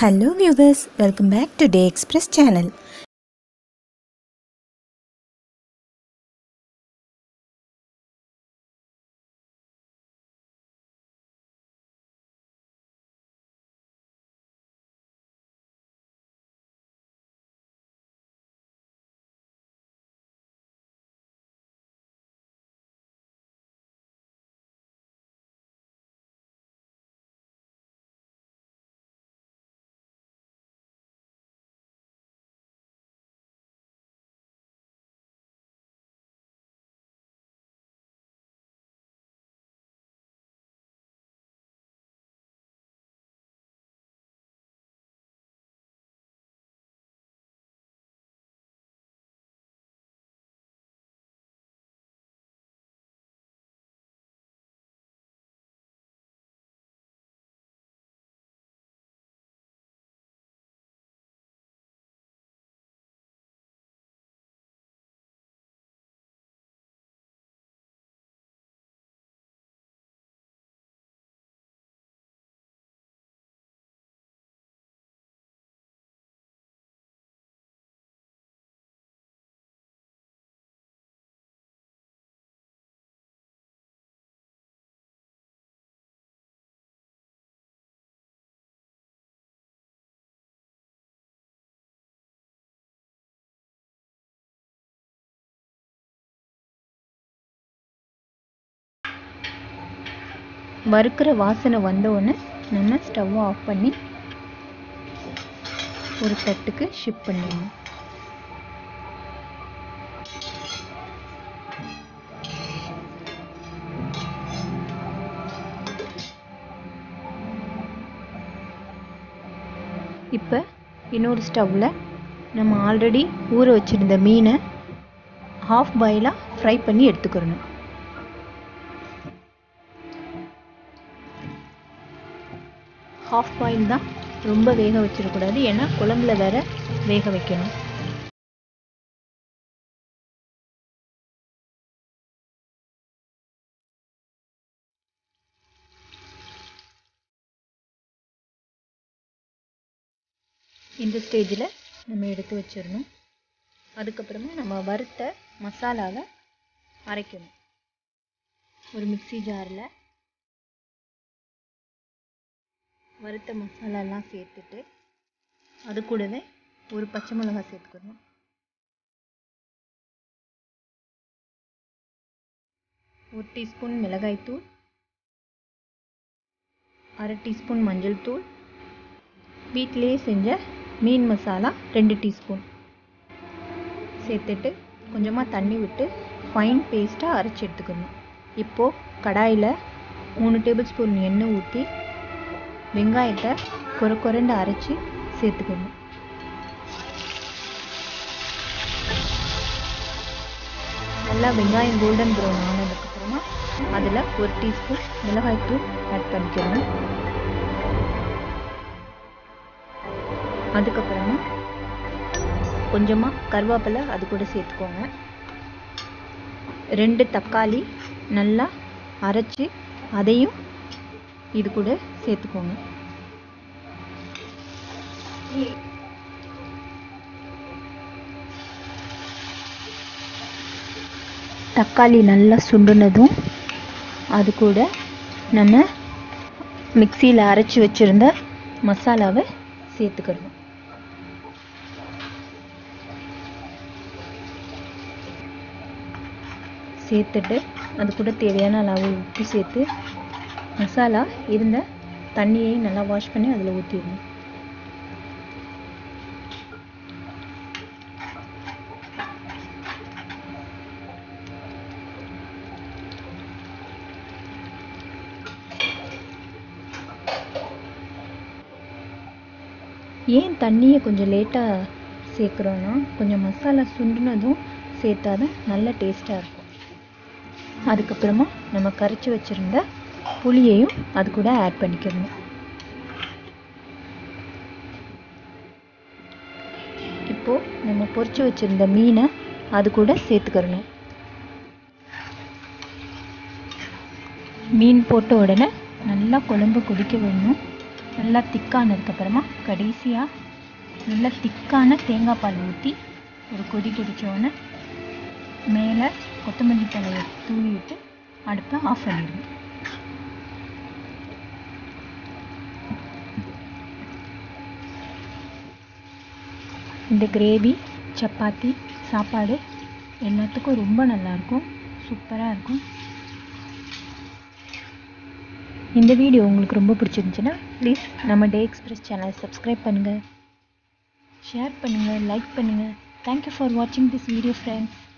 Hello viewers, welcome back to Day Express channel. வறுக்கிற வாசனை வந்த உடனே நம்ம ஸ்டவ்வை ஆஃப் பண்ணி ஒரு தட்டுக்கு ஷிஃப்ட் பண்ணிடணும் இப்போ இன்னொரு ஸ்டவ்வில் நம்ம ஆல்ரெடி ஊற வச்சுருந்த மீனை ஹாஃப் பாயிலாக ஃப்ரை பண்ணி எடுத்துக்கிறணும் ஹாஃப் பாயில் தான் ரொம்ப வேக வச்சிடக்கூடாது ஏன்னா குழம்புல வேற வேக வைக்கணும் இந்த ஸ்டேஜில் நம்ம எடுத்து வச்சிடணும் அதுக்கப்புறமா நம்ம வறுத்த மசாலாவை அரைக்கணும் ஒரு மிக்சி ஜாரில் வறுத்த மசாலாலாம் சேர்த்துட்டு அது கூடவே ஒரு பச்சை மிளகாய் சேர்த்துக்கணும் ஒரு டீஸ்பூன் மிளகாய்த்தூள் அரை டீஸ்பூன் மஞ்சள் தூள் வீட்டிலேயே செஞ்ச மீன் மசாலா ரெண்டு டீஸ்பூன் சேர்த்துட்டு கொஞ்சமாக தண்ணி விட்டு ஃபைன் பேஸ்ட்டாக அரைச்சி எடுத்துக்கணும் இப்போது கடாயில் மூணு டேபிள் ஸ்பூன் எண்ணெய் ஊற்றி வெங்காயத்தை கொர கொரண்டு அரைச்சி சேர்த்துக்கணும் நல்லா வெங்காயம் கோல்டன் ப்ரௌன் ஆனதுக்கப்புறமா அதில் ஒரு டீஸ்பூன் மிளகாய்த்தூள் ஆட் பண்ணிக்கணும் அதுக்கப்புறமா கொஞ்சமாக கருவேப்பிலை அது கூட சேர்த்துக்கோங்க ரெண்டு தக்காளி நல்லா அரைச்சி அதையும் இது கூட சேர்த்துக்கோங்க தக்காளி நல்லா சுண்டுனதும் அது கூட நம்ம மிக்சியில் அரைச்சி வச்சுருந்த மசாலாவை சேர்த்துக்கணும் சேர்த்துட்டு அது கூட தேவையான அளவு உப்பு சேர்த்து மசாலா இருந்த தண்ணியை நல்லா வாஷ் பண்ணி அதில் ஊற்றிடணும் ஏன் தண்ணியை கொஞ்சம் லேட்டாக சேர்க்குறோன்னா கொஞ்சம் மசாலா சுண்டுனதும் சேர்த்தா தான் நல்ல டேஸ்ட்டாக இருக்கும் அதுக்கப்புறமா நம்ம கரைச்சி வச்சுருந்த புளியையும் அது கூட ஆட் பண்ணிக்கணும் இப்போது நம்ம பொரிச்சு வச்சுருந்த மீனை அது கூட சேர்த்துக்கிறணும் மீன் போட்ட உடனே நல்லா குழம்பு கொதிக்க விடணும் நல்லா திக்கானதுக்கப்புறமா கடைசியாக நல்லா திக்கான தேங்காய் பால் ஊற்றி ஒரு கொதி கொதிச்சோடனே மேலே கொத்தமல்லி தலையை தூவி விட்டு அடுப்பை ஆஃப் பண்ணிடுங்க இந்த கிரேவி சப்பாத்தி சாப்பாடு எல்லாத்துக்கும் ரொம்ப நல்லாயிருக்கும் சூப்பராக இருக்கும் இந்த வீடியோ உங்களுக்கு ரொம்ப பிடிச்சிருந்துச்சுன்னா ப்ளீஸ் நம்ம டே எக்ஸ்பிரஸ் சேனலை சப்ஸ்கிரைப் பண்ணுங்கள் ஷேர் பண்ணுங்கள் லைக் பண்ணுங்கள் தேங்க்யூ ஃபார் வாட்சிங் திஸ் வீடியோ ஃப்ரெண்ட்ஸ்